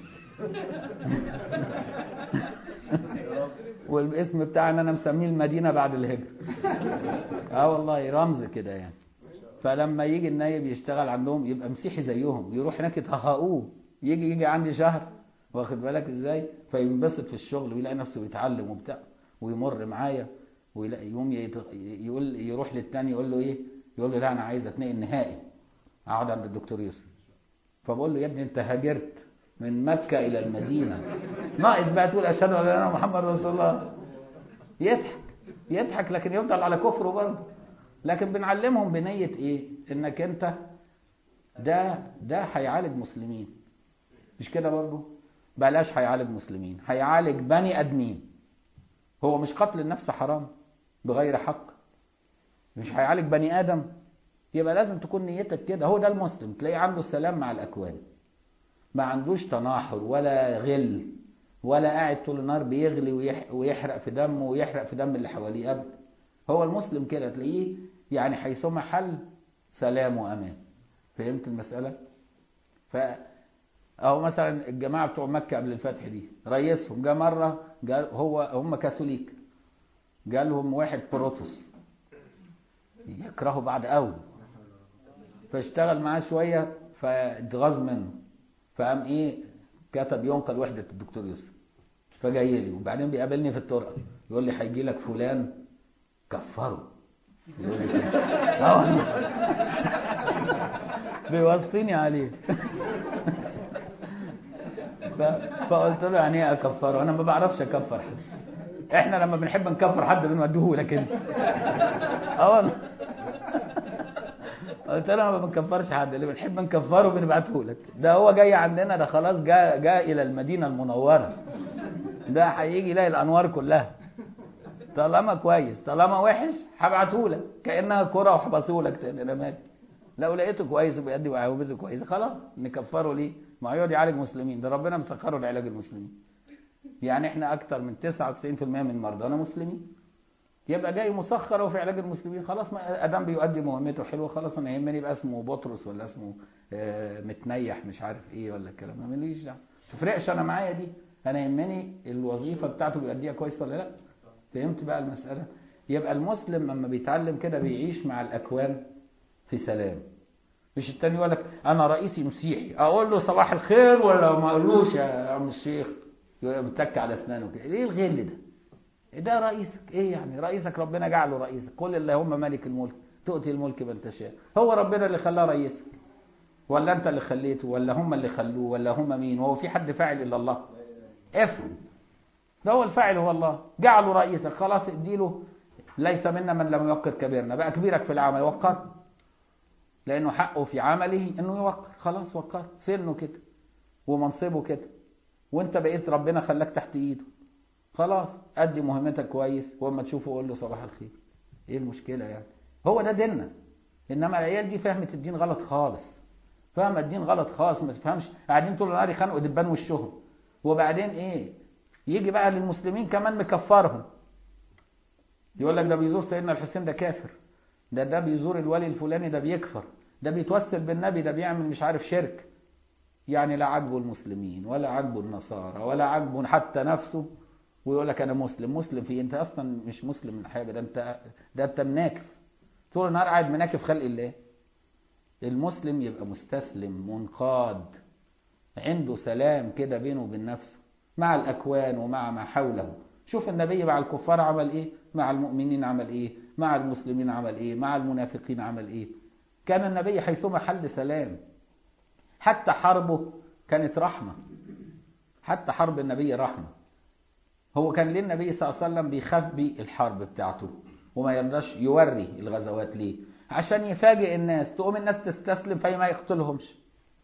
والاسم بتاعنا انا مسميه المدينة بعد الهجرة اه والله رمز كده يعني فلما يجي النايب يشتغل عندهم يبقى مسيحي زيهم يروح هناك يطهقوه يجي يجي عندي شهر واخد بالك ازاي فينبسط في الشغل ويلاقي نفسه بيتعلم وبتاع ويمر معايا ويلاقي يوم يت... يقول يروح للتاني يقول له ايه يقول له لا انا عايز اتنقل نهائي اقعد عند الدكتور يوسف فبقول له يا ابني انت هاجرت من مكة الى المدينة ناقص بقى تقول اشهد ان لا اله الا محمد رسول الله يضحك يضحك لكن يفضل على كفره برضه لكن بنعلمهم بنية ايه انك انت ده ده هيعالج مسلمين مش كده برضه بلاش هيعالج مسلمين هيعالج بني ادمين هو مش قتل النفس حرام بغير حق مش هيعالج بني ادم يبقى لازم تكون نيتك كده هو ده المسلم تلاقيه عنده سلام مع الاكوان ما عندوش تناحر ولا غل ولا قاعد طول النهار بيغلي ويحرق في دمه ويحرق في دم اللي حواليه ابدا هو المسلم كده تلاقيه يعني حيثما حل سلام وامان فهمت المساله ف او مثلا الجماعه بتوع مكه قبل الفتح دي رئيسهم جه مره قال هو هم كاثوليك جالهم واحد بروتوس يكرهوا بعض قوي فاشتغل معاه شويه فاتغاظ منه فقام ايه كتب ينقل وحده الدكتور يوسف فجاي لي وبعدين بيقابلني في الطرقه يقول لي هيجي لك فلان كفره يقول لي كده اه والله بيوصيني عليه ف... فقلت له يعني ايه اكفره انا ما بعرفش اكفر حد احنا لما بنحب نكفر حد بنوديه لك انت اه والله قلت له ما بنكفرش حد اللي بنحب نكفره بنبعته لك ده هو جاي عندنا ده خلاص جاء جاء الى المدينه المنوره ده هيجي يلاقي الانوار كلها طالما كويس طالما وحش هبعته لك كانها كره وحبسه لك تاني انا مالي لو لقيته كويس وبيأدي وعوبته كويس خلاص نكفره ليه؟ ما يقعد يعالج مسلمين ده ربنا مسخره لعلاج المسلمين. يعني احنا اكتر من 99% من مرضانا مسلمين. يبقى جاي مسخر في علاج المسلمين خلاص ما ادام بيؤدي مهمته حلوه خلاص انا يهمني يبقى اسمه بطرس ولا اسمه آه متنيح مش عارف ايه ولا الكلام ده ماليش دعوه. ما تفرقش انا معايا دي انا يهمني الوظيفه بتاعته بيأديها كويس ولا لا. فهمت بقى المساله؟ يبقى المسلم لما بيتعلم كده بيعيش مع الاكوان في سلام مش التاني يقول لك انا رئيسي مسيحي اقول له صباح الخير ولا ما اقولوش يا عم الشيخ متك على اسنانه كده ايه الغل ده ده رئيسك ايه يعني رئيسك ربنا جعله رئيسك قل اللهم مالك الملك تؤتي الملك من تشاء هو ربنا اللي خلاه رئيسك ولا انت اللي خليته ولا هم اللي خلوه ولا هم مين وهو في حد فاعل الا الله افهم ده هو الفاعل هو الله جعله رئيسك خلاص اديله ليس منا من لم يوقر كبيرنا بقى كبيرك في العمل وقر لانه حقه في عمله انه يوقر خلاص وقر سنه كده ومنصبه كده وانت بقيت ربنا خلاك تحت ايده خلاص ادي مهمتك كويس واما تشوفه قول له صباح الخير ايه المشكله يعني هو ده ديننا انما العيال دي فهمت الدين غلط خالص فاهمه الدين غلط خالص ما تفهمش قاعدين طول النهار يخانقوا دبان وشهم وبعدين ايه يجي بقى للمسلمين كمان مكفرهم يقول لك ده بيزور سيدنا الحسين ده كافر ده ده بيزور الولي الفلاني ده بيكفر ده بيتوسل بالنبي ده بيعمل مش عارف شرك يعني لا عاجبه المسلمين ولا عاجبه النصارى ولا عاجبه حتى نفسه ويقول لك انا مسلم مسلم في انت اصلا مش مسلم من حاجه ده انت ده انت مناكف طول النهار قاعد مناكف خلق الله المسلم يبقى مستسلم منقاد عنده سلام كده بينه وبين نفسه مع الاكوان ومع ما حوله شوف النبي مع الكفار عمل ايه مع المؤمنين عمل ايه مع المسلمين عمل ايه مع المنافقين عمل ايه كان النبي حيثما حل سلام حتى حربه كانت رحمة حتى حرب النبي رحمة هو كان ليه النبي صلى الله عليه وسلم بيخبي الحرب بتاعته وما يرضاش يوري الغزوات ليه عشان يفاجئ الناس تقوم الناس تستسلم فما يقتلهمش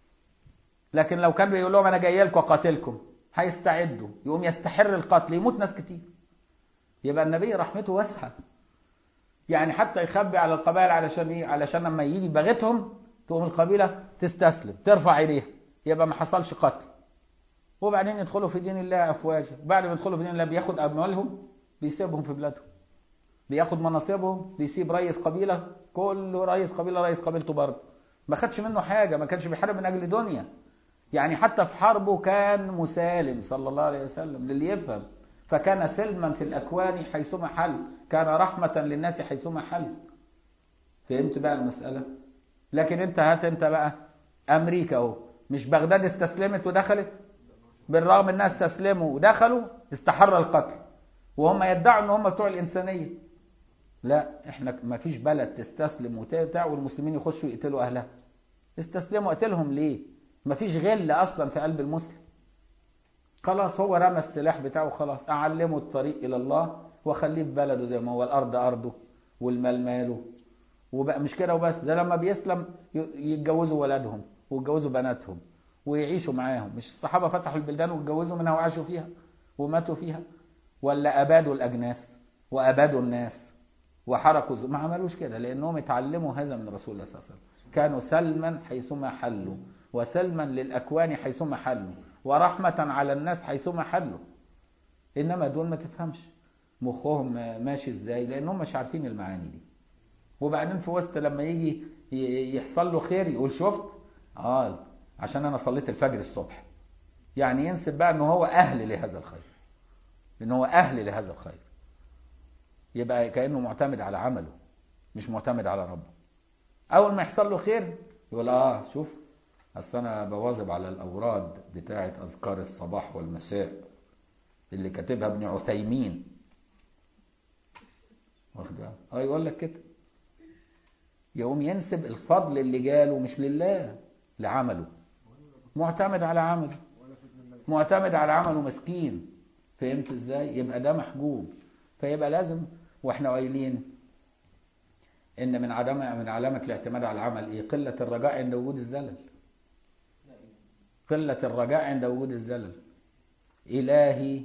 لكن لو كان بيقول لهم انا جاي لكم اقاتلكم هيستعدوا يقوم يستحر القتل يموت ناس كتير يبقى النبي رحمته واسعه يعني حتى يخبي على القبائل علشان ايه علشان لما يجي بغتهم تقوم القبيله تستسلم ترفع ايديها يبقى ما حصلش قتل وبعدين يدخلوا في دين الله افواجا بعد ما يدخلوا في دين الله بياخد اموالهم بيسيبهم في بلادهم بياخد مناصبهم بيسيب رئيس قبيله كل رئيس قبيله رئيس قبيلته برضه ما خدش منه حاجه ما كانش بيحارب من اجل دنيا يعني حتى في حربه كان مسالم صلى الله عليه وسلم للي يفهم فكان سلما في الاكوان حيثما حل كان رحمه للناس حيثما حل فهمت بقى المساله لكن انت هات انت بقى امريكا اهو مش بغداد استسلمت ودخلت بالرغم انها استسلموا ودخلوا استحر القتل وهم يدعوا ان هم بتوع الانسانيه لا احنا ما فيش بلد تستسلم وتبتاع والمسلمين يخشوا يقتلوا اهلها استسلموا قتلهم ليه ما فيش غل اصلا في قلب المسلم خلاص هو رمى السلاح بتاعه خلاص اعلمه الطريق الى الله واخليه في بلده زي ما هو الارض ارضه والمال ماله وبقى مش كده وبس ده لما بيسلم يتجوزوا ولادهم ويتجوزوا بناتهم ويعيشوا معاهم مش الصحابه فتحوا البلدان واتجوزوا منها وعاشوا فيها وماتوا فيها ولا ابادوا الاجناس وابادوا الناس وحرقوا ما عملوش كده لانهم اتعلموا هذا من رسول الله صلى الله عليه وسلم كانوا سلما حيثما حلوا وسلما للاكوان حيثما حلوا ورحمه على الناس حيثما حلوا انما دول ما تفهمش مخهم ماشي ازاي لانهم مش عارفين المعاني دي وبعدين في وسط لما يجي يحصل له خير يقول شفت اه عشان انا صليت الفجر الصبح يعني ينسب بقى ان هو اهل لهذا الخير ان هو اهل لهذا الخير يبقى كانه معتمد على عمله مش معتمد على ربه اول ما يحصل له خير يقول اه شوف اصل انا بواظب على الاوراد بتاعه اذكار الصباح والمساء اللي كاتبها ابن عثيمين واخد اه يقول لك كده يقوم ينسب الفضل اللي جاله مش لله لعمله معتمد على عمله معتمد على عمله مسكين فهمت ازاي يبقى ده محجوب فيبقى لازم واحنا قايلين ان من عدم من علامه الاعتماد على العمل ايه قله الرجاء عند وجود الزلل قله الرجاء عند وجود الزلل الهي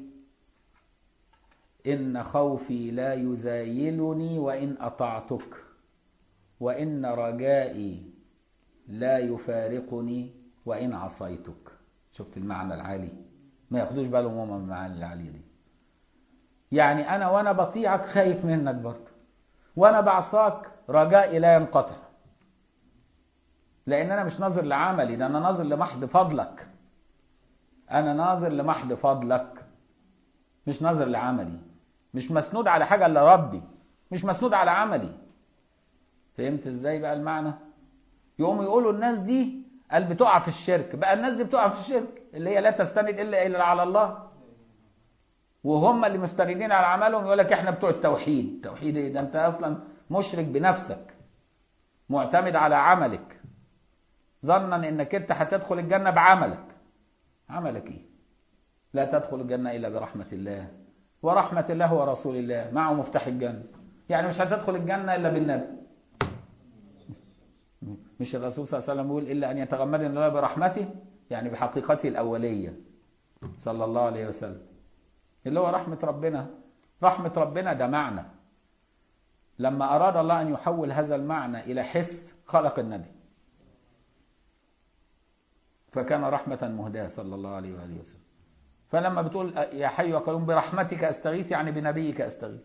ان خوفي لا يزايلني وان اطعتك وان رجائي لا يفارقني وان عصيتك شفت المعنى العالي ما ياخدوش بالهم هم من المعاني العاليه دي يعني انا وانا بطيعك خايف منك برضه وانا بعصاك رجائي لا ينقطع لان انا مش ناظر لعملي ده انا ناظر لمحض فضلك انا ناظر لمحض فضلك مش ناظر لعملي مش مسنود على حاجه الا ربي مش مسنود على عملي فهمت ازاي بقى المعنى يقوموا يقولوا الناس دي قال بتقع في الشرك بقى الناس دي بتقع في الشرك اللي هي لا تستند الا الا على الله وهم اللي مستندين على عملهم يقول لك احنا بتوع التوحيد التوحيد ايه ده انت اصلا مشرك بنفسك معتمد على عملك ظنا انك انت هتدخل الجنه بعملك عملك ايه لا تدخل الجنه الا برحمه الله ورحمه الله ورسول الله معه مفتاح الجنه يعني مش هتدخل الجنه الا بالنبي مش الرسول صلى الله عليه وسلم يقول الا ان يتغمدني الله برحمته يعني بحقيقته الاوليه صلى الله عليه وسلم اللي هو رحمة ربنا رحمة ربنا ده معنى لما أراد الله أن يحول هذا المعنى إلى حس خلق النبي فكان رحمة مهداة صلى الله عليه وآله وسلم فلما بتقول يا حي يا قيوم برحمتك استغيث يعني بنبيك استغيث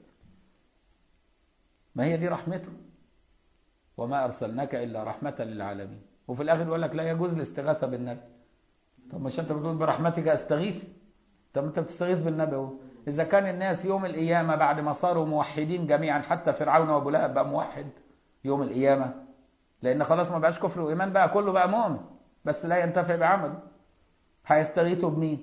ما هي دي رحمته وما ارسلناك الا رحمه للعالمين وفي الاخر يقول لك لا يجوز الاستغاثه بالنبي طب مش انت بتقول برحمتك استغيث طب انت بتستغيث بالنبي اهو اذا كان الناس يوم القيامه بعد ما صاروا موحدين جميعا حتى فرعون وابو لهب بقى موحد يوم القيامه لان خلاص ما بقاش كفر وايمان بقى كله بقى مؤمن بس لا ينتفع بعمله هيستغيثوا بمين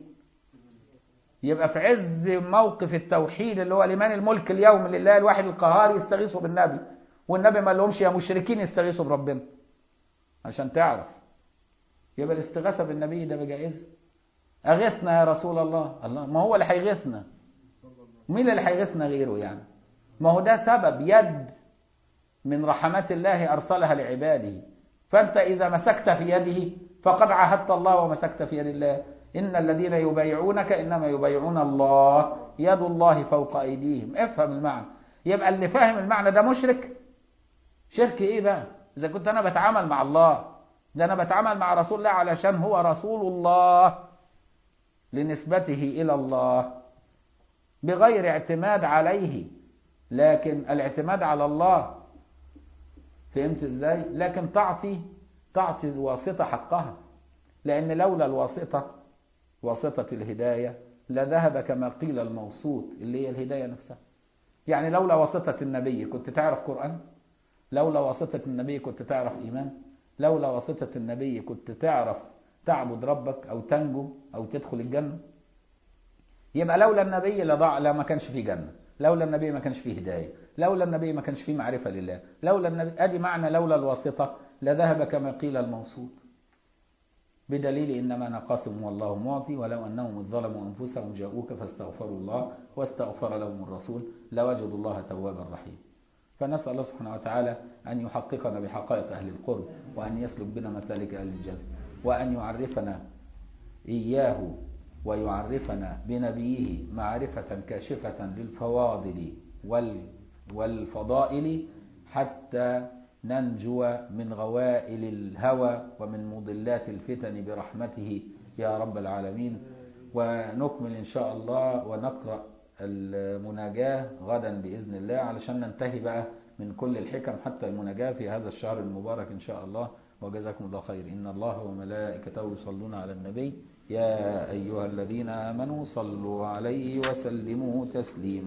يبقى في عز موقف التوحيد اللي هو لمن الملك اليوم لله الواحد القهار يستغيثوا بالنبي والنبي ما لهمش يا مشركين يستغيثوا بربنا عشان تعرف يبقى الاستغاثه بالنبي ده بجائزه اغثنا يا رسول الله الله ما هو اللي هيغثنا مين اللي هيغثنا غيره يعني ما هو ده سبب يد من رحمات الله ارسلها لعباده فانت اذا مسكت في يده فقد عاهدت الله ومسكت في يد الله ان الذين يبايعونك انما يبايعون الله يد الله فوق ايديهم افهم المعنى يبقى اللي فاهم المعنى ده مشرك شرك ايه بقى اذا كنت انا بتعامل مع الله ده انا بتعامل مع رسول الله علشان هو رسول الله لنسبته الى الله بغير اعتماد عليه لكن الاعتماد على الله فهمت ازاي لكن تعطي تعطي الواسطه حقها لان لولا الواسطه واسطه الهدايه لذهب كما قيل الموسوط اللي هي الهدايه نفسها يعني لولا واسطه النبي كنت تعرف قران لولا واسطه النبي كنت تعرف ايمان لولا واسطه النبي كنت تعرف تعبد ربك او تنجو او تدخل الجنه يبقى لولا النبي لضاع لا ما كانش فيه جنه لولا النبي ما كانش فيه هدايه لولا النبي ما كانش فيه معرفه لله لولا النبي ادي معنى لولا الواسطه لذهب كما قيل الموصول بدليل انما انا قاسم والله معطي ولو انهم اذ ظلموا انفسهم جاءوك فاستغفروا الله واستغفر لهم الرسول لوجدوا الله توابا رحيما فنسال الله سبحانه وتعالى ان يحققنا بحقائق اهل القرب وان يسلك بنا مسالك اهل الجزم وان يعرفنا اياه ويعرفنا بنبيه معرفة كاشفة للفواضل وال والفضائل حتى ننجو من غوائل الهوى ومن مضلات الفتن برحمته يا رب العالمين ونكمل إن شاء الله ونقرأ المناجاة غدا بإذن الله علشان ننتهي بقى من كل الحكم حتى المناجاة في هذا الشهر المبارك إن شاء الله وجزاكم الله خير إن الله وملائكته يصلون على النبي يا أيها الذين آمنوا صلوا عليه وسلموا تسليما